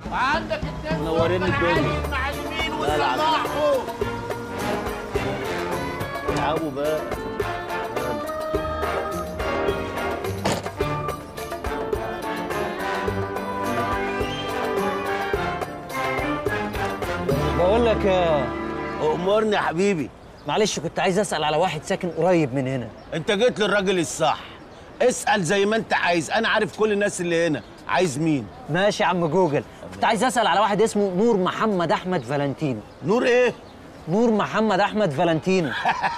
وعندك اتنين منورين الدنيا. معلمين لا، لا، لا. وصلاحهم العبوا بقى بقول لك يا امرني يا حبيبي معلش كنت عايز اسال على واحد ساكن قريب من هنا انت جيت للراجل الصح اسال زي ما انت عايز انا عارف كل الناس اللي هنا عايز مين ماشي يا عم جوجل كنت عايز اسال على واحد اسمه نور محمد احمد فالنتينو نور ايه نور محمد احمد فالنتينو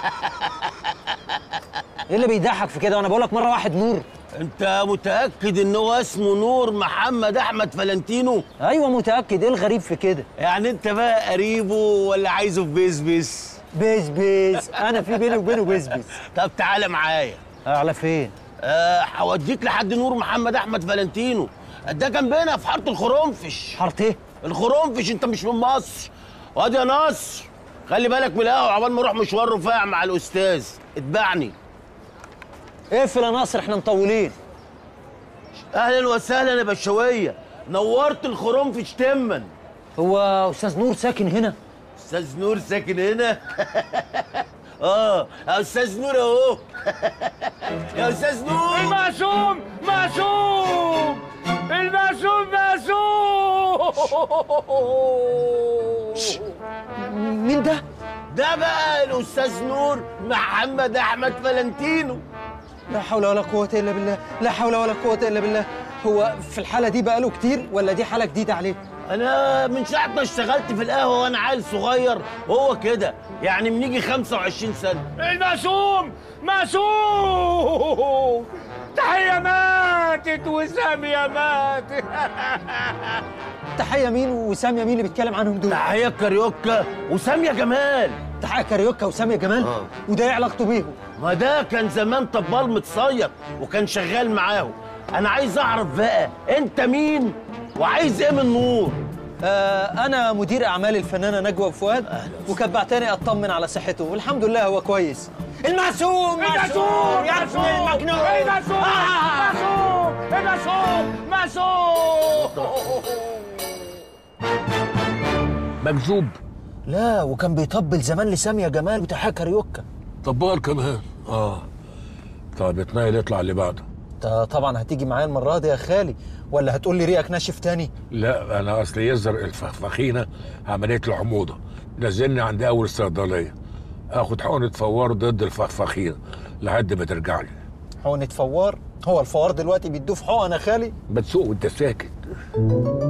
ايه اللي بيضحك في كده وانا بقول لك مره واحد نور انت متاكد ان هو اسمه نور محمد احمد فلانتينو ايوه متاكد ايه الغريب في كده يعني انت بقى قريبه ولا عايزه في بيس بيس بيز بيز انا في بيني وبينه بيز بيز طب تعالى معايا على فين أه هوديك لحد نور محمد احمد فالنتينو ده جنبنا في حاره الخرنفش حاره ايه الخرنفش انت مش من مصر وادي يا نصر خلي بالك من القهوه عقبال ما اروح مشوار رفاع مع الاستاذ اتبعني اقفل يا ناصر احنا مطولين اهلا وسهلا يا بشويه نورت الخرنفش تما هو استاذ نور ساكن هنا استاذ نور ساكن هنا اه يا استاذ نور اهو يا استاذ نور المعصوم معصوم المعصوم معصوم مين ده ده بقى الاستاذ نور محمد احمد فلانتينو لا حول ولا قوة إلا بالله لا حول ولا قوة إلا بالله هو في الحالة دي بقاله كتير ولا دي حالة جديدة عليه؟ انا من ساعه ما اشتغلت في القهوه وانا عيل صغير وهو كده يعني بنيجي 25 سنه المعصوم معصوم تحية ماتت وسامية ماتت تحية مين وسامية مين اللي بيتكلم عنهم دول؟ تحيه كاريوكا وساميه جمال تحية كاريوكا وسامية جمال؟ آه. وده ايه علاقته بيهم؟ ما ده كان زمان طبال متصيد وكان شغال معاهم انا عايز اعرف بقى انت مين وعايز ايه من نور آه أنا مدير أعمال الفنانة نجوى فؤاد وكانت بعتني أطمن على صحته والحمد لله هو كويس المعصوم معصوم يا ابن المجنون المعصوم معصوم المعصوم معصوم مكذوب لا وكان بيطبل زمان لسامية جمال وتحية كاريوكا طبال كمان اه طيب اتنقل يطلع اللي بعده انت طبعا هتيجي معايا المرة دي يا خالي ولا هتقول لي ريقك ناشف تاني؟ لا انا اصل يزر الفخفخينه عمليه الحموضه نزلني عند اول صيدليه اخد حقنه فوار ضد الفخفخينه لحد ما ترجع لي حقنة فوار هو الفوار دلوقتي بيدوه في حقن يا خالي بتسوق وانت ساكت